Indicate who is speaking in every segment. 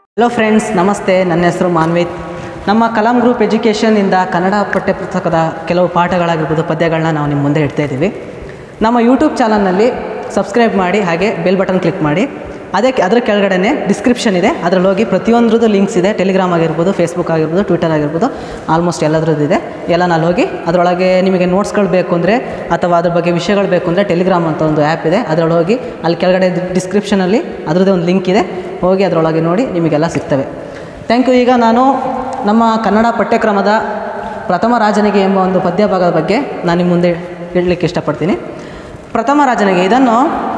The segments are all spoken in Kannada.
Speaker 1: ಹಲೋ ಫ್ರೆಂಡ್ಸ್ ನಮಸ್ತೆ ನನ್ನ ಹೆಸರು ಮಾನ್ವಿತ್ ನಮ್ಮ ಕಲಾಂ ಗ್ರೂಪ್ ಎಜುಕೇಷನಿಂದ ಕನ್ನಡ ಪಠ್ಯಪುಸ್ತಕದ ಕೆಲವು ಪಾಠಗಳಾಗಿರ್ಬೋದು ಪದ್ಯಗಳನ್ನ ನಾವು ನಿಮ್ಮ ಮುಂದೆ ಇಡ್ತಾ ಇದ್ದೀವಿ ನಮ್ಮ ಯೂಟ್ಯೂಬ್ ಚಾನಲ್ನಲ್ಲಿ ಸಬ್ಸ್ಕ್ರೈಬ್ ಮಾಡಿ ಹಾಗೆ ಬೆಲ್ ಬಟನ್ ಕ್ಲಿಕ್ ಮಾಡಿ ಅದಕ್ಕೆ ಅದರ ಕೆಳಗಡೆ ಡಿಸ್ಕ್ರಿಪ್ಷನ್ ಇದೆ ಅದರಲ್ಲಿ ಹೋಗಿ ಪ್ರತಿಯೊಂದ್ರದ್ದು ಲಿಂಕ್ಸ್ ಇದೆ ಟೆಲಿಗ್ರಾಮ್ ಆಗಿರ್ಬೋದು ಫೇಸ್ಬುಕ್ ಆಗಿರ್ಬೋದು ಟ್ವಿಟರ್ ಆಗಿರ್ಬೋದು ಆಲ್ಮೋಸ್ಟ್ ಎಲ್ಲದ್ರದ್ದು ಇದೆ ಎಲ್ಲ ನಾನು ಹೋಗಿ ಅದರೊಳಗೆ ನಿಮಗೆ ನೋಟ್ಸ್ಗಳು ಬೇಕು ಅಂದರೆ ಅಥವಾ ಅದ್ರ ಬಗ್ಗೆ ವಿಷಯಗಳು ಬೇಕು ಅಂದರೆ ಟೆಲಿಗ್ರಾಮ್ ಅಂತ ಒಂದು ಆ್ಯಪ್ ಇದೆ ಅದರೊಳಗೆ ಹೋಗಿ ಅಲ್ಲಿ ಕೆಳಗಡೆ ಡಿಸ್ಕ್ರಿಪ್ಷನಲ್ಲಿ ಅದರದ್ದೇ ಒಂದು ಲಿಂಕ್ ಇದೆ ಹೋಗಿ ಅದರೊಳಗೆ ನೋಡಿ ನಿಮಗೆಲ್ಲ ಸಿಗ್ತವೆ ಥ್ಯಾಂಕ್ ಯು ಈಗ ನಾನು ನಮ್ಮ ಕನ್ನಡ ಪಠ್ಯಕ್ರಮದ ಪ್ರಥಮ ರಾಜನಿಗೆ ಎಂಬ ಒಂದು ಪದ್ಯ ಭಾಗದ ಬಗ್ಗೆ ನಾನು ನಿಮ್ಮ ಮುಂದೆ ಹೇಳಲಿಕ್ಕೆ ಇಷ್ಟಪಡ್ತೀನಿ ಪ್ರಥಮ ರಾಜನಿಗೆ ಇದನ್ನು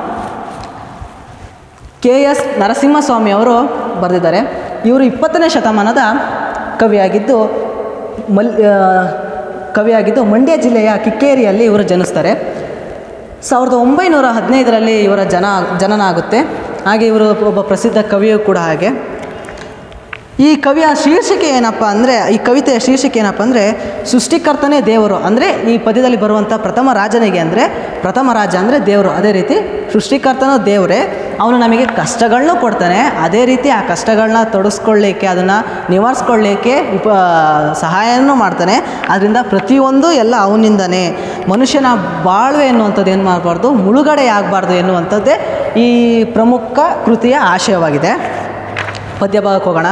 Speaker 1: ಕೆ ಎಸ್ ನರಸಿಂಹಸ್ವಾಮಿ ಅವರು ಬರೆದಿದ್ದಾರೆ ಇವರು ಇಪ್ಪತ್ತನೇ ಶತಮಾನದ ಕವಿಯಾಗಿದ್ದು ಮಲ್ ಆ, ಕವಿಯಾಗಿದ್ದು ಮಂಡ್ಯ ಜಿಲ್ಲೆಯ ಕಿಕ್ಕೇರಿಯಲ್ಲಿ ಇವರು ಜನಿಸ್ತಾರೆ ಸಾವಿರದ ಒಂಬೈನೂರ ಹದಿನೈದರಲ್ಲಿ ಇವರ ಜನ ಜನನ ಆಗುತ್ತೆ ಹಾಗೆ ಇವರು ಒಬ್ಬ ಪ್ರಸಿದ್ಧ ಕವಿಯೂ ಕೂಡ ಹಾಗೆ ಈ ಕವಿಯ ಶೀರ್ಷಿಕೆ ಏನಪ್ಪ ಅಂದರೆ ಈ ಕವಿತೆಯ ಶೀರ್ಷಿಕೆ ಏನಪ್ಪ ಅಂದರೆ ಸೃಷ್ಟಿಕರ್ತನೇ ದೇವರು ಅಂದರೆ ಈ ಪದ್ಯದಲ್ಲಿ ಬರುವಂಥ ಪ್ರಥಮ ರಾಜನಿಗೆ ಅಂದರೆ ಪ್ರಥಮ ರಾಜ ಅಂದರೆ ದೇವರು ಅದೇ ರೀತಿ ಸೃಷ್ಟಿಕರ್ತನೂ ದೇವರೇ ಅವನು ನಮಗೆ ಕಷ್ಟಗಳನ್ನೂ ಕೊಡ್ತಾನೆ ಅದೇ ರೀತಿ ಆ ಕಷ್ಟಗಳನ್ನ ತೊಡಗಿಸ್ಕೊಳ್ಳಿಕ್ಕೆ ಅದನ್ನು ನಿವಾರಿಸ್ಕೊಳ್ಳಿಕ್ಕೆ ಉಪ ಸಹಾಯನೂ ಮಾಡ್ತಾನೆ ಅದರಿಂದ ಪ್ರತಿಯೊಂದು ಎಲ್ಲ ಅವನಿಂದನೇ ಮನುಷ್ಯನ ಬಾಳ್ವೆ ಎನ್ನುವಂಥದ್ದು ಏನು ಮಾಡಬಾರ್ದು ಮುಳುಗಡೆ ಆಗಬಾರ್ದು ಎನ್ನುವಂಥದ್ದೇ ಈ ಪ್ರಮುಖ ಕೃತಿಯ ಆಶಯವಾಗಿದೆ ಪದ್ಯ ಭಾಗಕ್ಕೆ ಹೋಗೋಣ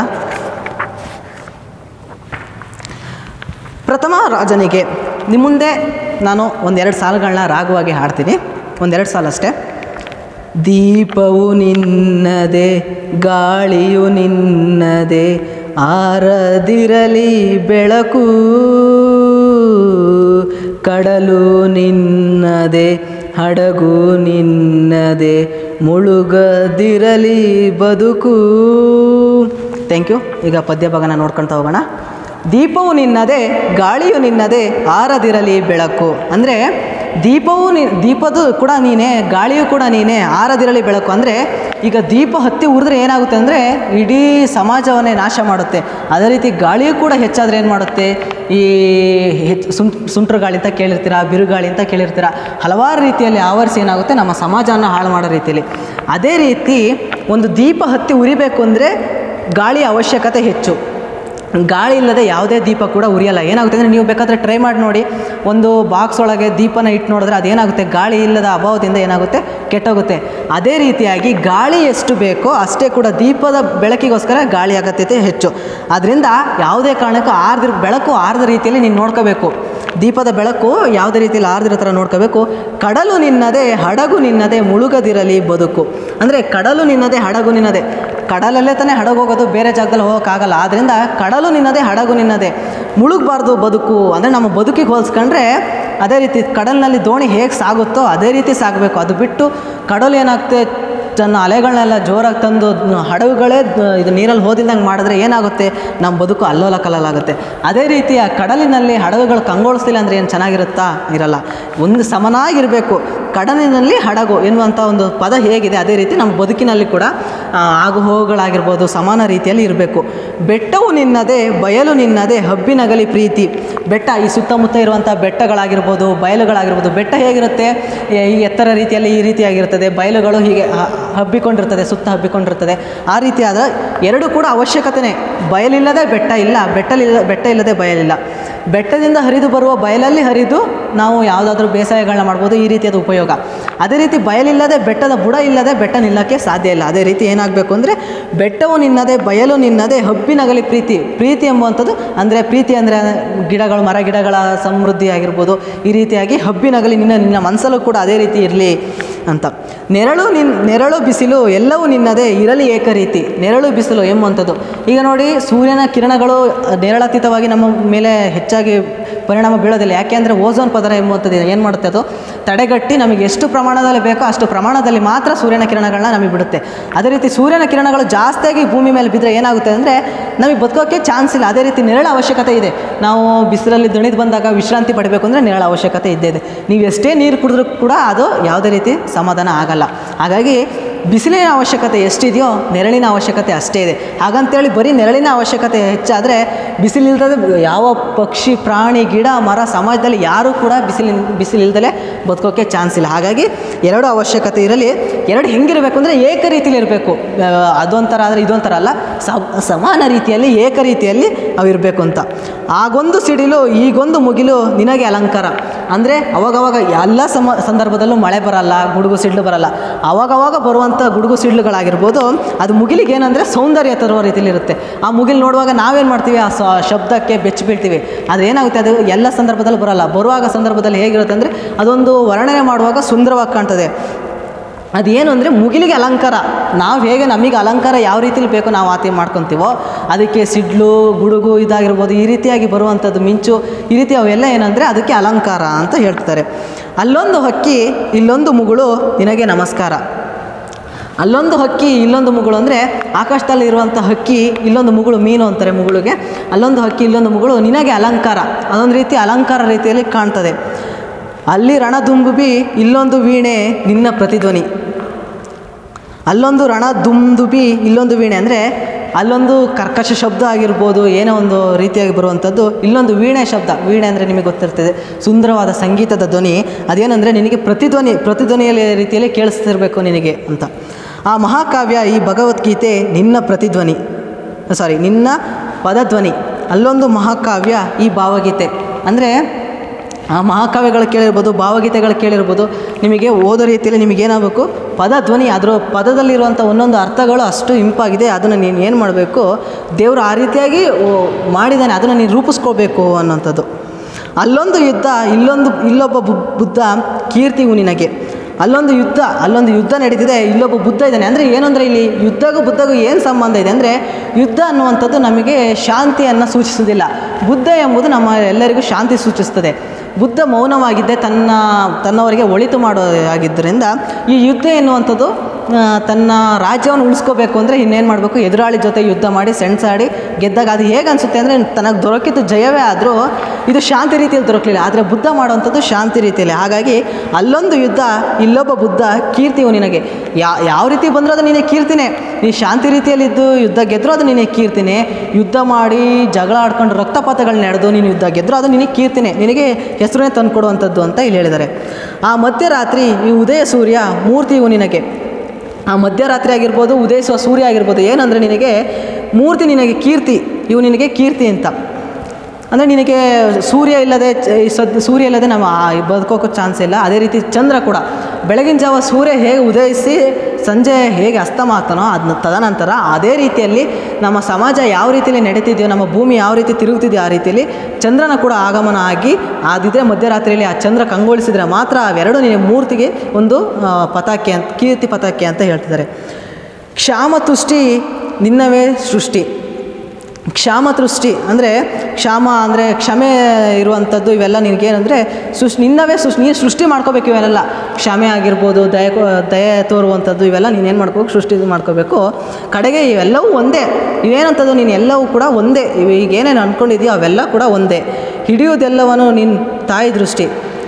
Speaker 1: ಪ್ರಥಮ ರಾಜನಿಗೆ ನಿಮ್ಮ ಮುಂದೆ ನಾನು ಒಂದೆರಡು ಸಾಲುಗಳನ್ನ ರಾಗವಾಗಿ ಹಾಡ್ತೀನಿ ಒಂದೆರಡು ಸಾಲು ಅಷ್ಟೇ ದೀಪವು ನಿನ್ನದೆ ಗಾಳಿಯು ನಿನ್ನದೆ ಆರದಿರಲಿ ಬೆಳಕು ಕಡಲು ನಿನ್ನದೆ ಹಡಗು ನಿನ್ನದೆ ಮುಳುಗದಿರಲಿ ಬದುಕು ಥ್ಯಾಂಕ್ ಯು ಈಗ ಪದ್ಯ ಭಾಗನ ನೋಡ್ಕೊಳ್ತಾ ಹೋಗೋಣ ದೀಪವು ನಿನ್ನದೆ ಗಾಳಿಯು ನಿನ್ನದೆ ಆರದಿರಲಿ ಬೆಳಕು ಅಂದರೆ ದೀಪವು ನಿ ದೀಪದು ಕೂಡ ನೀನೇ ಗಾಳಿಯು ಕೂಡ ನೀನೇ ಆರದಿರಲಿ ಬೆಳಕು ಅಂದರೆ ಈಗ ದೀಪ ಹತ್ತಿ ಉರಿದ್ರೆ ಏನಾಗುತ್ತೆ ಅಂದರೆ ಇಡೀ ಸಮಾಜವನ್ನೇ ನಾಶ ಮಾಡುತ್ತೆ ಅದೇ ರೀತಿ ಗಾಳಿಯು ಕೂಡ ಹೆಚ್ಚಾದರೆ ಏನು ಮಾಡುತ್ತೆ ಈ ಹೆಚ್ಚು ಸುಂ ಸುಂಟ್ರ ಗಾಳಿ ಅಂತ ಕೇಳಿರ್ತೀರ ಬಿರುಗಾಳಿ ಅಂತ ಕೇಳಿರ್ತೀರ ಹಲವಾರು ರೀತಿಯಲ್ಲಿ ಆವರಿಸಿ ಏನಾಗುತ್ತೆ ನಮ್ಮ ಸಮಾಜವನ್ನು ಹಾಳು ಮಾಡೋ ರೀತಿಯಲ್ಲಿ ಅದೇ ರೀತಿ ಒಂದು ದೀಪ ಹತ್ತಿ ಉರಿಬೇಕು ಅಂದರೆ ಗಾಳಿಯ ಅವಶ್ಯಕತೆ ಹೆಚ್ಚು ಗಾಳಿ ಇಲ್ಲದೆ ಯಾವುದೇ ದೀಪ ಕೂಡ ಉರಿಯಲ್ಲ ಏನಾಗುತ್ತೆ ಅಂದರೆ ನೀವು ಬೇಕಾದರೆ ಟ್ರೈ ಮಾಡಿ ನೋಡಿ ಒಂದು ಬಾಕ್ಸ್ ಒಳಗೆ ದೀಪನ ಇಟ್ಟು ನೋಡಿದ್ರೆ ಅದೇನಾಗುತ್ತೆ ಗಾಳಿ ಇಲ್ಲದ ಅಭಾವದಿಂದ ಏನಾಗುತ್ತೆ ಕೆಟ್ಟೋಗುತ್ತೆ ಅದೇ ರೀತಿಯಾಗಿ ಗಾಳಿ ಎಷ್ಟು ಬೇಕೋ ಅಷ್ಟೇ ಕೂಡ ದೀಪದ ಬೆಳಕಿಗೋಸ್ಕರ ಗಾಳಿ ಅಗತ್ಯತೆ ಹೆಚ್ಚು ಅದರಿಂದ ಯಾವುದೇ ಕಾರಣಕ್ಕೂ ಆರ್ದಿರ್ ಬೆಳಕು ಆರ್ದ ರೀತಿಯಲ್ಲಿ ನೀನು ನೋಡ್ಕೋಬೇಕು ದೀಪದ ಬೆಳಕು ಯಾವುದೇ ರೀತಿಯಲ್ಲಿ ಆರ್ದಿರೋ ಥರ ನೋಡ್ಕೋಬೇಕು ಕಡಲು ನಿನ್ನದೇ ಹಡಗು ನಿನ್ನದೇ ಮುಳುಗದಿರಲಿ ಬದುಕು ಅಂದರೆ ಕಡಲು ನಿನ್ನದೇ ಹಡಗು ನಿನ್ನದೇ ಕಡಲಲ್ಲೇ ತಾನೇ ಹಡಗು ಹೋಗೋದು ಬೇರೆ ಜಾಗದಲ್ಲಿ ಹೋಗೋಕ್ಕಾಗಲ್ಲ ಆದ್ದರಿಂದ ಕಡಲು ನಿನ್ನದೇ ಹಡಗು ನಿನ್ನದೇ ಮುಳುಗಬಾರ್ದು ಬದುಕು ಅಂದರೆ ನಮ್ಮ ಬದುಕಿಗೆ ಹೋಲಿಸ್ಕೊಂಡ್ರೆ ಅದೇ ರೀತಿ ಕಡಲಿನಲ್ಲಿ ದೋಣಿ ಹೇಗೆ ಸಾಗುತ್ತೋ ಅದೇ ರೀತಿ ಸಾಗಬೇಕು ಅದು ಬಿಟ್ಟು ಕಡಲು ಏನಾಗುತ್ತೆ ತನ್ನ ಅಲೆಗಳನ್ನೆಲ್ಲ ಜೋರಾಗಿ ತಂದು ಹಡಗುಗಳೇ ದ- ಇದು ನೀರಲ್ಲಿ ಹೋದಿಲ್ದಂಗೆ ಮಾಡಿದ್ರೆ ಏನಾಗುತ್ತೆ ನಮ್ಮ ಬದುಕು ಅಲ್ಲೋಲ ಕಲ್ಲಲಾಗುತ್ತೆ ಅದೇ ರೀತಿ ಆ ಕಡಲಿನಲ್ಲಿ ಹಡಗುಗಳು ಕಂಗೊಳಿಸ್ತಿಲ್ಲ ಅಂದರೆ ಏನು ಚೆನ್ನಾಗಿರುತ್ತಾ ಇರಲ್ಲ ಒಂದು ಸಮನಾಗಿರಬೇಕು ಕಡಲಿನಲ್ಲಿ ಹಡಗು ಎನ್ನುವಂಥ ಒಂದು ಪದ ಹೇಗಿದೆ ಅದೇ ರೀತಿ ನಮ್ಮ ಬದುಕಿನಲ್ಲಿ ಕೂಡ ಆ, ಆಗು ಹೋಗುಗಳಾಗಿರ್ಬೋದು ಸಮಾನ ರೀತಿಯಲ್ಲಿ ಇರಬೇಕು ಬೆಟ್ಟವು ನಿನ್ನದೇ ಬಯಲು ನಿನ್ನದೇ ಹಬ್ಬಿನಗಲಿ ಪ್ರೀತಿ ಬೆಟ್ಟ ಈ ಸುತ್ತಮುತ್ತ ಇರುವಂಥ ಬೆಟ್ಟಗಳಾಗಿರ್ಬೋದು ಬಯಲುಗಳಾಗಿರ್ಬೋದು ಬೆಟ್ಟ ಹೇಗಿರುತ್ತೆ ಈ- ಈ ಎತ್ತರ ರೀತಿಯಲ್ಲಿ ಈ ರೀತಿಯಾಗಿರ್ತದೆ ಬಯಲುಗಳು ಹೀಗೆ ಹ- ಹಬ್ಬಿಕೊಂಡಿರ್ತದೆ ಸುತ್ತ ಹಬ್ಬಿಕೊಂಡಿರ್ತದೆ ಆ ರೀತಿಯಾದ ಎರಡು ಕೂಡ ಅವಶ್ಯಕತೆನೇ ಬಯಲಿಲ್ಲದೆ ಬೆಟ್ಟ ಇಲ್ಲ ಬೆಟ್ಟಲಿಲ್ಲ ಬೆಟ್ಟ ಇಲ್ಲದೆ ಬಯಲಿಲ್ಲ ಬೆಟ್ಟದಿಂದ ಹರಿದು ಬರುವ ಬಯಲಲ್ಲಿ ಹರಿದು ನಾವು ಯಾವುದಾದ್ರೂ ಬೇಸಾಯಗಳನ್ನ ಮಾಡ್ಬೋದು ಈ ರೀತಿಯಾದ ಉಪಯೋಗ ಅದೇ ರೀತಿ ಬಯಲಿಲ್ಲದೆ ಬೆಟ್ಟದ ಬುಡ ಇಲ್ಲದೆ ಬೆಟ್ಟ ನಿಲ್ಲಕ್ಕೆ ಸಾಧ್ಯ ಇಲ್ಲ ಅದೇ ರೀತಿ ಏನಾಗಬೇಕು ಅಂದರೆ ಬೆಟ್ಟವು ನಿನ್ನದೆ ಬಯಲು ನಿನ್ನದೆ ಹಬ್ಬಿನಗಲಿ ಪ್ರೀತಿ ಪ್ರೀತಿ ಎಂಬುವಂಥದ್ದು ಅಂದರೆ ಪ್ರೀತಿ ಅಂದರೆ ಗಿಡಗಳು ಮರ ಗಿಡಗಳ ಸಮೃದ್ಧಿ ಆಗಿರ್ಬೋದು ಈ ರೀತಿಯಾಗಿ ಹಬ್ಬಿನಗಲಿ ನಿನ್ನ ನಿನ್ನ ಮನಸ್ಸಲ್ಲೂ ಕೂಡ ಅದೇ ರೀತಿ ಇರಲಿ ಅಂತ ನೆರಳು ನಿನ್ ನೆರಳು ಬಿಸಿಲು ಎಲ್ಲವೂ ನಿನ್ನದೇ ಇರಲಿ ಏಕರೀತಿ ನೆರಳು ಬಿಸಿಲು ಎಂಬುವಂಥದ್ದು ಈಗ ನೋಡಿ ಸೂರ್ಯನ ಕಿರಣಗಳು ನೆರಳಾತೀತವಾಗಿ ನಮ್ಮ ಮೇಲೆ ಹೆಚ್ಚಾಗಿ ಪರಿಣಾಮ ಬೀಳೋದಿಲ್ಲ ಯಾಕೆ ಅಂದರೆ ಓಝೋನ್ ಪದರ ಎಂಬುವಂಥದ್ದು ಏನು ಮಾಡುತ್ತೆ ಅದು ತಡೆಗಟ್ಟಿ ನಮಗೆ ಎಷ್ಟು ಪ್ರಮಾಣದಲ್ಲಿ ಬೇಕೋ ಅಷ್ಟು ಪ್ರಮಾಣದಲ್ಲಿ ಮಾತ್ರ ಸೂರ್ಯನ ಕಿರಣಗಳನ್ನ ನಮಗೆ ಬಿಡುತ್ತೆ ಅದೇ ರೀತಿ ಸೂರ್ಯನ ಕಿರಣಗಳು ಜಾಸ್ತಿಯಾಗಿ ಭೂಮಿ ಮೇಲೆ ಬಿದ್ದರೆ ಏನಾಗುತ್ತೆ ಅಂದರೆ ನಮಗೆ ಬದುಕೋಕ್ಕೆ ಚಾನ್ಸ್ ಇಲ್ಲ ಅದೇ ರೀತಿ ನೆರಳು ಅವಶ್ಯಕತೆ ಇದೆ ನಾವು ಬಿಸಿಲಲ್ಲಿ ದಣಿದು ಬಂದಾಗ ವಿಶ್ರಾಂತಿ ಪಡಬೇಕು ಅಂದರೆ ನೆರಳು ಅವಶ್ಯಕತೆ ಇದ್ದೇ ಇದೆ ನೀವು ಎಷ್ಟೇ ನೀರು ಕುಡಿದ್ರೂ ಕೂಡ ಅದು ಯಾವುದೇ ರೀತಿ ಸಮಾಧಾನ ಆಗಲ್ಲ ಹಾಗಾಗಿ ಬಿಸಿಲಿನ ಅವಶ್ಯಕತೆ ಎಷ್ಟಿದೆಯೋ ನೆರಳಿನ ಅವಶ್ಯಕತೆ ಅಷ್ಟೇ ಇದೆ ಹಾಗಂತೇಳಿ ಬರೀ ನೆರಳಿನ ಅವಶ್ಯಕತೆ ಹೆಚ್ಚಾದರೆ ಬಿಸಿಲಿಲ್ದದೆ ಯಾವ ಪಕ್ಷಿ ಪ್ರಾಣಿ ಗಿಡ ಮರ ಸಮಾಜದಲ್ಲಿ ಯಾರೂ ಕೂಡ ಬಿಸಿಲಿನ ಬಿಸಿಲಿಲ್ದಲೇ ಬದುಕೋಕ್ಕೆ ಚಾನ್ಸ್ ಇಲ್ಲ ಹಾಗಾಗಿ ಎರಡು ಅವಶ್ಯಕತೆ ಇರಲಿ ಎರಡು ಹೆಂಗಿರಬೇಕು ಅಂದರೆ ಏಕ ರೀತಿಯಲ್ಲಿ ಇರಬೇಕು ಅದೊಂಥರ ಆದರೆ ಇದೊಂಥರ ಅಲ್ಲ ಸ- ಸಮಾನ ರೀತಿಯಲ್ಲಿ ಏಕ ರೀತಿಯಲ್ಲಿ ಅವು ಇರಬೇಕು ಅಂತ ಆಗೊಂದು ಸಿಡಿಲು ಈಗೊಂದು ಮುಗಿಲು ನಿನಗೆ ಅಲಂಕಾರ ಅಂದರೆ ಅವಾಗವಾಗ ಎಲ್ಲ ಸಮ ಸಂದರ್ಭದಲ್ಲೂ ಮಳೆ ಬರಲ್ಲ ಗುಡುಗು ಸಿಡ್ಲು ಬರಲ್ಲ ಅವಾಗವಾಗ ಬರುವಂಥ ಗುಡುಗು ಸಿಡ್ಲುಗಳಾಗಿರ್ಬೋದು ಅದು ಮುಗಿಲಿಗೆ ಏನಂದರೆ ಸೌಂದರ್ಯ ತರುವ ರೀತಿಯಲ್ಲಿ ಇರುತ್ತೆ ಆ ಮುಗಿಲು ನೋಡುವಾಗ ನಾವೇನು ಮಾಡ್ತೀವಿ ಆ ಸ ಶಬ್ದಕ್ಕೆ ಬೆಚ್ಚಿ ಬೀಳ್ತೀವಿ ಅದು ಏನಾಗುತ್ತೆ ಅದು ಎಲ್ಲ ಸಂದರ್ಭದಲ್ಲೂ ಬರಲ್ಲ ಬರುವಾಗ ಸಂದರ್ಭದಲ್ಲಿ ಹೇಗಿರುತ್ತೆ ಅಂದರೆ ಅದೊಂದು ವರ್ಣನೆ ಮಾಡುವಾಗ ಸುಂದರವಾಗಿ ಕಾಣ್ತದೆ ಅದೇನು ಅಂದರೆ ಮುಗಿಲಿಗೆ ಅಲಂಕಾರ ನಾವು ಹೇಗೆ ನಮಗೆ ಅಲಂಕಾರ ಯಾವ ರೀತಿಲಿ ಬೇಕೋ ನಾವು ಆ ರೀತಿ ಮಾಡ್ಕೊತೀವೋ ಅದಕ್ಕೆ ಸಿಡ್ಲು ಗುಡುಗು ಇದಾಗಿರ್ಬೋದು ಈ ರೀತಿಯಾಗಿ ಬರುವಂಥದ್ದು ಮಿಂಚು ಈ ರೀತಿ ಅವೆಲ್ಲ ಏನಂದರೆ ಅದಕ್ಕೆ ಅಲಂಕಾರ ಅಂತ ಹೇಳ್ತಾರೆ ಅಲ್ಲೊಂದು ಹಕ್ಕಿ ಇಲ್ಲೊಂದು ಮುಗುಳು ನಿನಗೆ ನಮಸ್ಕಾರ ಅಲ್ಲೊಂದು ಹಕ್ಕಿ ಇಲ್ಲೊಂದು ಮುಗುಳು ಅಂದರೆ ಆಕಾಶದಲ್ಲಿ ಇರುವಂಥ ಹಕ್ಕಿ ಇಲ್ಲೊಂದು ಮುಗುಳು ಮೀನು ಅಂತಾರೆ ಮುಗುಳುಗೆ ಅಲ್ಲೊಂದು ಹಕ್ಕಿ ಇಲ್ಲೊಂದು ಮುಗುಳು ನಿನಗೆ ಅಲಂಕಾರ ಅದೊಂದು ರೀತಿ ಅಲಂಕಾರ ರೀತಿಯಲ್ಲಿ ಕಾಣ್ತದೆ ಅಲ್ಲಿ ರಣದುಂಬುಬಿ ಇಲ್ಲೊಂದು ವೀಣೆ ನಿನ್ನ ಪ್ರತಿಧ್ವನಿ ಅಲ್ಲೊಂದು ರಣ ದುಂದುಬಿ ಇಲ್ಲೊಂದು ವೀಣೆ ಅಂದರೆ ಅಲ್ಲೊಂದು ಕರ್ಕಶ ಶಬ್ದ ಆಗಿರ್ಬೋದು ಏನೋ ಒಂದು ರೀತಿಯಾಗಿ ಬರುವಂಥದ್ದು ಇಲ್ಲೊಂದು ವೀಣೆ ಶಬ್ದ ವೀಣೆ ಅಂದರೆ ನಿಮಗೆ ಗೊತ್ತಿರ್ತದೆ ಸುಂದರವಾದ ಸಂಗೀತದ ಧ್ವನಿ ಅದೇನೆಂದರೆ ನಿನಗೆ ಪ್ರತಿಧ್ವನಿ ಪ್ರತಿಧ್ವನಿಯಲ್ಲಿ ರೀತಿಯಲ್ಲಿ ಕೇಳಿಸ್ತಿರ್ಬೇಕು ನಿನಗೆ ಅಂತ ಆ ಮಹಾಕಾವ್ಯ ಈ ಭಗವದ್ಗೀತೆ ನಿನ್ನ ಪ್ರತಿಧ್ವನಿ ಸಾರಿ ನಿನ್ನ ಪದಧ್ವನಿ ಅಲ್ಲೊಂದು ಮಹಾಕಾವ್ಯ ಈ ಭಾವಗೀತೆ ಅಂದರೆ ಆ ಮಹಾಕಾವ್ಯಗಳು ಕೇಳಿರ್ಬೋದು ಭಾವಗೀತೆಗಳು ಕೇಳಿರ್ಬೋದು ನಿಮಗೆ ಓದೋ ರೀತಿಯಲ್ಲಿ ನಿಮಗೆ ಏನಾಗಬೇಕು ಪದ ಧ್ವನಿ ಅದರ ಪದದಲ್ಲಿರುವಂಥ ಒಂದೊಂದು ಅರ್ಥಗಳು ಅಷ್ಟು ಇಂಪಾಗಿದೆ ಅದನ್ನು ನೀನು ಏನು ಮಾಡಬೇಕು ದೇವರು ಆ ರೀತಿಯಾಗಿ ಓ, ಮಾಡಿದ್ದಾನೆ ಅದನ್ನು ನೀನು ರೂಪಿಸ್ಕೋಬೇಕು ಅನ್ನೋಂಥದ್ದು ಅಲ್ಲೊಂದು ಯುದ್ಧ ಇಲ್ಲೊಂದು ಇಲ್ಲೊಬ್ಬ ಬು- ಬುದ್ಧ ಕೀರ್ತಿವು ನಿನಗೆ ಅಲ್ಲೊಂದು ಯುದ್ಧ ಅಲ್ಲೊಂದು ಯುದ್ಧ ನಡೀತಿದೆ ಇಲ್ಲೊಬ್ಬ ಬುದ್ಧ ಇದ್ದಾನೆ ಅಂದರೆ ಏನು ಅಂದರೆ ಇಲ್ಲಿ ಯುದ್ಧಗೂ ಬುದ್ಧಗೂ ಏನು ಸಂಬಂಧ ಇದೆ ಅಂದರೆ ಯುದ್ಧ ಅನ್ನುವಂಥದ್ದು ನಮಗೆ ಶಾಂತಿಯನ್ನು ಸೂಚಿಸುವುದಿಲ್ಲ ಬುದ್ಧ ಎಂಬುದು ನಮ್ಮ ಎಲ್ಲರಿಗೂ ಶಾಂತಿ ಸೂಚಿಸ್ತದೆ ಬುದ್ಧ ಮೌನವಾಗಿದ್ದೆ ತನ್ನ ತನ್ನವರಿಗೆ ಒಳಿತು ಮಾಡೋ ಆಗಿದ್ದರಿಂದ ಈ ಯುದ್ಧ ಎನ್ನುವಂಥದ್ದು ಆ, ತನ್ನ ರಾಜ್ಯವನ್ನು ಉಳಿಸ್ಕೋಬೇಕು ಅಂದರೆ ಇನ್ನೇನು ಮಾಡಬೇಕು ಎದುರಾಳಿ ಜೊತೆ ಯುದ್ಧ ಮಾಡಿ ಸೆಣಸಾಡಿ ಗೆದ್ದಾಗ ಅದು ಹೇಗೆ ಅನಿಸುತ್ತೆ ಅಂದರೆ ತನಗೆ ದೊರಕಿದ್ದು ಜಯವೇ ಆದರೂ ಇದು ಶಾಂತಿ ರೀತಿಯಲ್ಲಿ ದೊರಕಲಿಲ್ಲ ಆದರೆ ಬುದ್ಧ ಮಾಡುವಂಥದ್ದು ಶಾಂತಿ ರೀತಿಯಲ್ಲಿ ಹಾಗಾಗಿ ಅಲ್ಲೊಂದು ಯುದ್ಧ ಇಲ್ಲೊಬ್ಬ ಬುದ್ಧ ಕೀರ್ತಿಯು ನಿನಗೆ ಯಾ ಯಾವ ರೀತಿ ಬಂದರೂ ಅದು ನಿನಗೆ ಕೀರ್ತಿನೇ ನೀ ಶಾಂತಿ ರೀತಿಯಲ್ಲಿದ್ದು ಯುದ್ಧ ಗೆದ್ದರೂ ಅದು ನಿನಗೆ ಕೀರ್ತಿನೇ ಯುದ್ಧ ಮಾಡಿ ಜಗಳ ಆಡ್ಕೊಂಡು ರಕ್ತಪಾತಗಳು ನಡೆದು ನೀನು ಯುದ್ಧ ಗೆದ್ದರೂ ಅದು ನಿನಗೆ ಕೀರ್ತಿನೇ ನಿನಗೆ ಹೆಸರನ್ನೇ ತಂದುಕೊಡುವಂಥದ್ದು ಅಂತ ಇಲ್ಲಿ ಹೇಳಿದ್ದಾರೆ ಆ ಮಧ್ಯರಾತ್ರಿ ಈ ಉದಯ ಸೂರ್ಯ ಮೂರ್ತಿಯು ನಿನಗೆ ಆ ಮಧ್ಯರಾತ್ರಿ ಆಗಿರ್ಬೋದು ಉದಯಿಸುವ ಸೂರ್ಯ ಆಗಿರ್ಬೋದು ಏನಂದರೆ ನಿನಗೆ ಮೂರ್ತಿ ನಿನಗೆ ಕೀರ್ತಿ ಇವು ನಿನಗೆ ಕೀರ್ತಿ ಅಂತ ಅಂದರೆ ನಿನಗೆ ಸೂರ್ಯ ಇಲ್ಲದೆ ಚ- ಈ ಸದ್ ಸೂರ್ಯ ಇಲ್ಲದೆ ನಾವು ಆ ಬದುಕೋಕ್ಕೂ ಚಾನ್ಸ್ ಇಲ್ಲ ಅದೇ ರೀತಿ ಚಂದ್ರ ಕೂಡ ಬೆಳಗಿನ ಜಾವ ಸೂರ್ಯ ಹೇಗೆ ಉದಯಿಸಿ ಸಂಜೆ ಹೇಗೆ ಅಸ್ತಮ ಆಗ್ತಾನೋ ಅದನ್ನ ತದನಂತರ ಅದೇ ರೀತಿಯಲ್ಲಿ ನಮ್ಮ ಸಮಾಜ ಯಾವ ರೀತಿಯಲ್ಲಿ ನಡೀತಿದೆಯೋ ನಮ್ಮ ಭೂಮಿ ಯಾವ ರೀತಿ ತಿರುಗ್ತಿದೆಯೋ ಆ ರೀತಿಯಲ್ಲಿ ಚಂದ್ರನ ಕೂಡ ಆಗಮನ ಆಗಿ ಅದಿದ್ರೆ ಮಧ್ಯರಾತ್ರಿಯಲ್ಲಿ ಆ ಚಂದ್ರ ಕಂಗೊಳಿಸಿದರೆ ಮಾತ್ರ ಅವೆರಡು ನಿನಗೆ ಮೂರ್ತಿಗೆ ಒಂದು ಆ, ಪತಾಕೆ ಅಂತ ಕೀರ್ತಿ ಪತಾಕೆ ಅಂತ ಹೇಳ್ತಿದ್ದಾರೆ ಕ್ಷಾಮ ತುಷ್ಟಿ ನಿನ್ನವೇ ಸೃಷ್ಟಿ ಕ್ಷಾಮ ದೃಷ್ಟಿ ಅಂದರೆ ಕ್ಷಾಮ ಅಂದರೆ ಕ್ಷಮೆ ಇರುವಂಥದ್ದು ಇವೆಲ್ಲ ನಿನಗೇನಂದರೆ ಸೃಷ್ ನಿನ್ನವೇ ಸೃಷ್ ನೀನು ಸೃಷ್ಟಿ ಮಾಡ್ಕೋಬೇಕು ಇವೆಲ್ಲ ಕ್ಷಮೆ ಆಗಿರ್ಬೋದು ದಯ ದಯೆ ತೋರುವಂಥದ್ದು ಇವೆಲ್ಲ ನೀನೇನು ಮಾಡ್ಕೋಬೇಕು ಸೃಷ್ಟಿ ಮಾಡ್ಕೋಬೇಕು ಕಡೆಗೆ ಇವೆಲ್ಲವೂ ಒಂದೇ ಇವೇನಂಥದ್ದು ನೀನು ಎಲ್ಲವೂ ಕೂಡ ಒಂದೇ ಇವು ಈಗ ಏನೇನು ಅಂದ್ಕೊಂಡಿದೆಯೋ ಅವೆಲ್ಲ ಕೂಡ ಒಂದೇ ಹಿಡಿಯುವುದೆಲ್ಲವನ್ನು ನಿನ್ನ ತಾಯಿ ದೃಷ್ಟಿ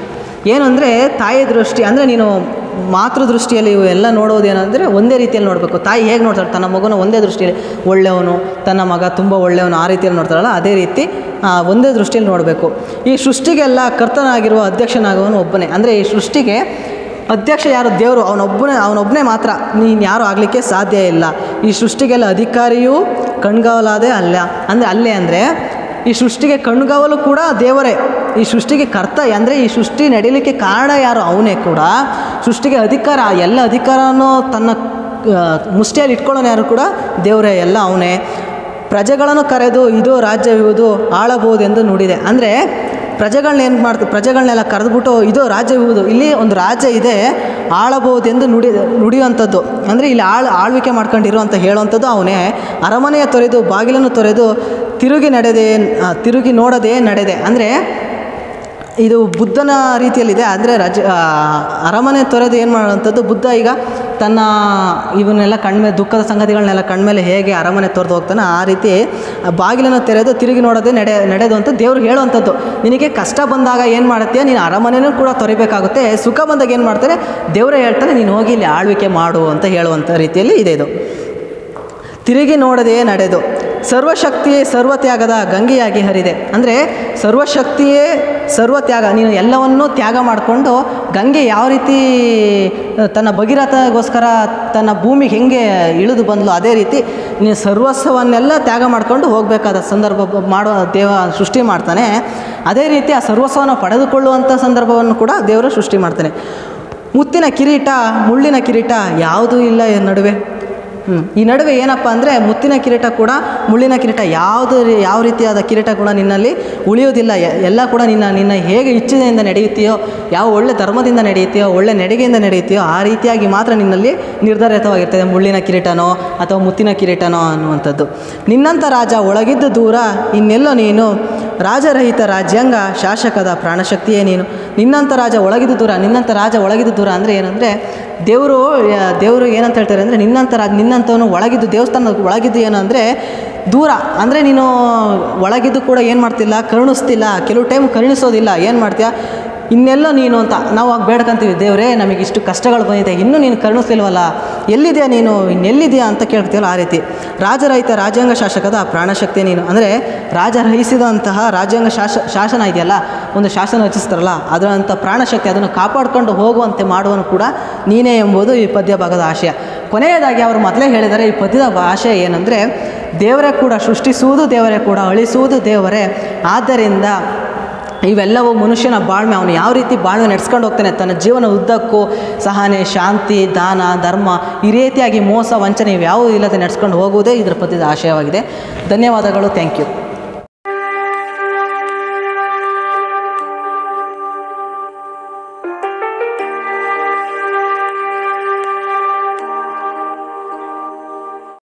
Speaker 1: ಏನು ಅಂದರೆ ತಾಯಿ ದೃಷ್ಟಿ ಅಂದರೆ ನೀನು ಮಾತೃ ದೃಷ್ಟಿಯಲ್ಲಿ ಇವು ಎಲ್ಲ ನೋಡೋದೇನೆಂದರೆ ಒಂದೇ ರೀತಿಯಲ್ಲಿ ನೋಡಬೇಕು ತಾಯಿ ಹೇಗೆ ನೋಡ್ತಾಳೆ ತನ್ನ ಮಗುನ ಒಂದೇ ದೃಷ್ಟಿಯಲ್ಲಿ ಒಳ್ಳೆಯವನು ತನ್ನ ಮಗ ತುಂಬ ಒಳ್ಳೆಯವನು ಆ ರೀತಿಯಲ್ಲಿ ನೋಡ್ತಾಳಲ್ಲ ಅದೇ ರೀತಿ ಆ, ಒಂದೇ ದೃಷ್ಟಿಯಲ್ಲಿ ನೋಡಬೇಕು ಈ ಸೃಷ್ಟಿಗೆಲ್ಲ ಕರ್ತನಾಗಿರುವ ಅಧ್ಯಕ್ಷನಾಗುವವನು ಒಬ್ಬನೇ ಅಂದರೆ ಈ ಸೃಷ್ಟಿಗೆ ಅಧ್ಯಕ್ಷ ಯಾರು ದೇವರು ಅವನೊಬ್ಬನೇ ಅವನೊಬ್ಬನೇ ಮಾತ್ರ ನೀನು ಯಾರು ಆಗಲಿಕ್ಕೆ ಸಾಧ್ಯ ಇಲ್ಲ ಈ ಸೃಷ್ಟಿಗೆಲ್ಲ ಅಧಿಕಾರಿಯೂ ಕಣ್ಗಾವಲಾದೆ ಅಲ್ಲ ಅಂದರೆ ಅಲ್ಲೇ ಅಂದರೆ ಈ ಸೃಷ್ಟಿಗೆ ಕಣ್ಗಾವಲು ಕೂಡ ದೇವರೇ ಈ ಸೃಷ್ಟಿಗೆ ಕರ್ತ ಅಂದರೆ ಈ ಸೃಷ್ಟಿ ನಡೀಲಿಕ್ಕೆ ಕಾರಣ ಯಾರು ಅವನೇ ಕೂಡ ಸೃಷ್ಟಿಗೆ ಅಧಿಕಾರ ಆ ಎಲ್ಲ ಅಧಿಕಾರನೂ ತನ್ನ ಆ, ಮುಷ್ಟಿಯಲ್ಲಿ ಇಟ್ಕೊಳ್ಳೋನು ಯಾರು ಕೂಡ ದೇವರೇ ಎಲ್ಲ ಅವನೇ ಪ್ರಜೆಗಳನ್ನು ಕರೆದು ಇದು ರಾಜ್ಯವಿವುದು ಆಳಬಹುದೆಂದು ನುಡಿದೆ ಅಂದರೆ ಪ್ರಜೆಗಳನ್ನ ಏನು ಮಾಡ್ತಾರೆ ಪ್ರಜೆಗಳನ್ನೆಲ್ಲ ಕರೆದುಬಿಟ್ಟು ಇದು ರಾಜ್ಯವಿರುವುದು ಇಲ್ಲಿ ಒಂದು ರಾಜ್ಯ ಇದೆ ಆಳಬಹುದೆಂದು ನುಡಿ ನುಡಿಯುವಂಥದ್ದು ಅಂದರೆ ಇಲ್ಲಿ ಆಳ್ ಆಳ್ವಿಕೆ ಮಾಡ್ಕೊಂಡಿರುವಂಥ ಹೇಳುವಂಥದ್ದು ಅವನೇ ಅರಮನೆಯ ತೊರೆದು ಬಾಗಿಲನ್ನು ತೊರೆದು ತಿರುಗಿ ನಡೆದೆ ಆ, ತಿರುಗಿ ನೋಡದೆ ನಡೆದೆ ಅಂದರೆ ಇದು ಬುದ್ಧನ ರೀತಿಯಲ್ಲಿದೆ ಅಂದರೆ ರಜ ಆ, ಅರಮನೆ ತೊರೆದು ಏನು ಮಾಡುವಂಥದ್ದು ಬುದ್ಧ ಈಗ ತನ್ನ ಇವನ್ನೆಲ್ಲ ಕಣ್ಮೇಲೆ ದುಃಖದ ಸಂಗತಿಗಳನ್ನೆಲ್ಲ ಕಣ್ಮೇಲೆ ಹೇಗೆ ಅರಮನೆ ತೊರೆದು ಹೋಗ್ತಾನೆ ಆ ರೀತಿ ಆ ಬಾಗಿಲನ್ನು ತೆರೆದು ತಿರುಗಿ ನೋಡೋದೇ ನಡೆ ನಡೆದು ಅಂತ ದೇವ್ರು ಹೇಳುವಂಥದ್ದು ನಿನಗೆ ಕಷ್ಟ ಬಂದಾಗ ಏನು ಮಾಡುತ್ತೀಯ ನೀನು ಅರಮನೆನೂ ಕೂಡ ತೊರಿಬೇಕಾಗುತ್ತೆ ಸುಖ ಬಂದಾಗ ಏನು ಮಾಡ್ತಾರೆ ದೇವರೇ ಹೇಳ್ತಾನೆ ನೀನು ಹೋಗಿ ಇಲ್ಲಿ ಆಳ್ವಿಕೆ ಮಾಡು ಅಂತ ಹೇಳುವಂಥ ರೀತಿಯಲ್ಲಿ ಇದೆ ಇದು ತಿರುಗಿ ನೋಡದೆ ನಡೆದು ಸರ್ವಶಕ್ತಿಯೇ ಸರ್ವತ್ಯಾಗದ ಗಂಗೆಯಾಗಿ ಹರಿದೆ ಅಂದರೆ ಸರ್ವಶಕ್ತಿಯೇ ಸರ್ವತ್ಯಾಗ ನೀನು ಎಲ್ಲವನ್ನೂ ತ್ಯಾಗ ಮಾಡಿಕೊಂಡು ಗಂಗೆ ಯಾವ ರೀತಿ ತನ್ನ ಭಗೀರಥಗೋಸ್ಕರ ತನ್ನ ಭೂಮಿಗೆ ಹೆಂಗೆ ಇಳಿದು ಬಂದ್ಲು ಅದೇ ರೀತಿ ನೀನು ಸರ್ವಸ್ವವನ್ನೆಲ್ಲ ತ್ಯಾಗ ಮಾಡಿಕೊಂಡು ಹೋಗಬೇಕಾದ ಸಂದರ್ಭ ಬ- ಮಾಡೋ ದೇವ ಸೃಷ್ಟಿ ಮಾಡ್ತಾನೆ ಅದೇ ರೀತಿ ಆ ಸರ್ವಸ್ವವನ್ನು ಪಡೆದುಕೊಳ್ಳುವಂಥ ಸಂದರ್ಭವನ್ನು ಕೂಡ ದೇವರು ಸೃಷ್ಟಿ ಮಾಡ್ತಾನೆ ಮುತ್ತಿನ ಕಿರೀಟ ಮುಳ್ಳಿನ ಕಿರೀಟ ಯಾವುದೂ ಇಲ್ಲ ಈ ನಡುವೆ ಹ್ಮ್. ಈ ನಡುವೆ ಏನಪ್ಪ ಅಂದರೆ ಮುತ್ತಿನ ಕಿರೀಟ ಕೂಡ ಮುಳ್ಳಿನ ಕಿರೀಟ ಯಾವುದು ರೀ- ಯಾವ ರೀತಿಯಾದ ಕಿರೀಟ ಕೂಡ ನಿನ್ನಲ್ಲಿ ಉಳಿಯೋದಿಲ್ಲ ಎ- ಎಲ್ಲ ಕೂಡ ನಿನ್ನ ನಿನ್ನ ಹೇಗೆ ಇಚ್ಛೆಯಿಂದ ನಡೆಯುತ್ತೆಯೋ ಯಾವ ಒಳ್ಳೆ ಧರ್ಮದಿಂದ ನಡೆಯುತ್ತೆಯೋ ಒಳ್ಳೆ ನಡೆಗೆಯಿಂದ ನಡೆಯುತ್ತೆಯೋ ಆ ರೀತಿಯಾಗಿ ಮಾತ್ರ ನಿನ್ನಲ್ಲಿ ನಿರ್ಧಾರಿತವಾಗಿರ್ತದೆ ಮುಳ್ಳಿನ ಕಿರೀಟನೋ ಅಥವಾ ಮುತ್ತಿನ ಕಿರೀಟನೋ ಅನ್ನುವಂಥದ್ದು ನಿನ್ನಂಥ ರಾಜ ಒಳಗಿದ್ದು ದೂರ ಇನ್ನೆಲ್ಲೋ ನೀನು ರಾಜರಹಿತ ರಾಜ್ಯಾಂಗ ಶಾಸಕದ ಪ್ರಾಣಶಕ್ತಿಯೇ ನೀನು ನಿನ್ನಂಥ ರಾಜ ಒಳಗಿದ್ದು ದೂರ ನಿನ್ನಂಥ ರಾಜ ಒಳಗಿದ್ದು ದೂರ ಅಂದರೆ ಏನಂದರೆ ದೇವರು ದೇವರು ಏನಂತ ಹೇಳ್ತಾರೆ ಅಂದರೆ ನಿನ್ನಂಥ ರಾಜ ನಿನ್ನಂಥವನು ಒಳಗಿದ್ದು ದೇವಸ್ಥಾನದ ಒಳಗಿದ್ದು ಏನು ಅಂದರೆ ದೂರ ಅಂದರೆ ನೀನು ಒಳಗಿದ್ದು ಕೂಡ ಏನು ಮಾಡ್ತಿಲ್ಲ ಕರುಣಿಸ್ತಿಲ್ಲ ಕೆಲವು ಟೈಮ್ ಕರುಣಿಸೋದಿಲ್ಲ ಏನು ಮಾಡ್ತೀಯ ಇನ್ನೆಲ್ಲ ನೀನು ಅಂತ ನಾವು ಆಗ ಬೇಡ್ಕೊಂತೀವಿ ದೇವರೇ ನಮಗೆ ಇಷ್ಟು ಕಷ್ಟಗಳು ಬಂದಿದೆ ಇನ್ನೂ ನೀನು ಕರುಣಿಸ್ಲಿಲ್ವಲ್ಲ ಎಲ್ಲಿದೆಯಾ ನೀನು ಇನ್ನೆಲ್ಲಿದೆಯಾ ಅಂತ ಕೇಳ್ತೀವಲ್ಲ ಆ ರೀತಿ ರಾಜರಹಿತ ರಾಜ್ಯಾಂಗ ಶಾಸಕದ ಪ್ರಾಣಶಕ್ತಿ ನೀನು ಅಂದರೆ ರಾಜ ರಹಿಸಿದಂತಹ ರಾಜ್ಯಾಂಗ ಶಾಸ ಶಾಸನ ಇದೆಯಲ್ಲ ಒಂದು ಶಾಸನ ರಚಿಸ್ತಾರಲ್ಲ ಅದರಂಥ ಪ್ರಾಣಶಕ್ತಿ ಅದನ್ನು ಕಾಪಾಡಿಕೊಂಡು ಹೋಗುವಂತೆ ಮಾಡುವನು ಕೂಡ ನೀನೇ ಎಂಬುದು ಈ ಪದ್ಯ ಭಾಗದ ಆಶಯ ಕೊನೆಯದಾಗಿ ಅವರು ಮೊದಲೇ ಹೇಳಿದರೆ ಈ ಪದ್ಯದ ಆಶಯ ಏನಂದರೆ ದೇವರೇ ಕೂಡ ಸೃಷ್ಟಿಸುವುದು ದೇವರೇ ಕೂಡ ಅಳಿಸುವುದು ದೇವರೇ ಆದ್ದರಿಂದ ಇವೆಲ್ಲವೂ ಮನುಷ್ಯನ ಬಾಳ್ಮೆ ಅವನು ಯಾವ ರೀತಿ ಬಾಳ್ಮೆ ನಡೆಸ್ಕೊಂಡು ಹೋಗ್ತಾನೆ ತನ್ನ ಜೀವನ ಉದ್ದಕ್ಕೂ ಸಹನೆ ಶಾಂತಿ ದಾನ ಧರ್ಮ ಈ ರೀತಿಯಾಗಿ ಮೋಸ ವಂಚನೆ ಇವ್ಯಾವುದೂ ಇಲ್ಲದೆ ನಡೆಸ್ಕೊಂಡು ಹೋಗುವುದೇ ಇದರ ಪದ್ಯದ ಆಶಯವಾಗಿದೆ ಧನ್ಯವಾದಗಳು ಥ್ಯಾಂಕ್ ಯು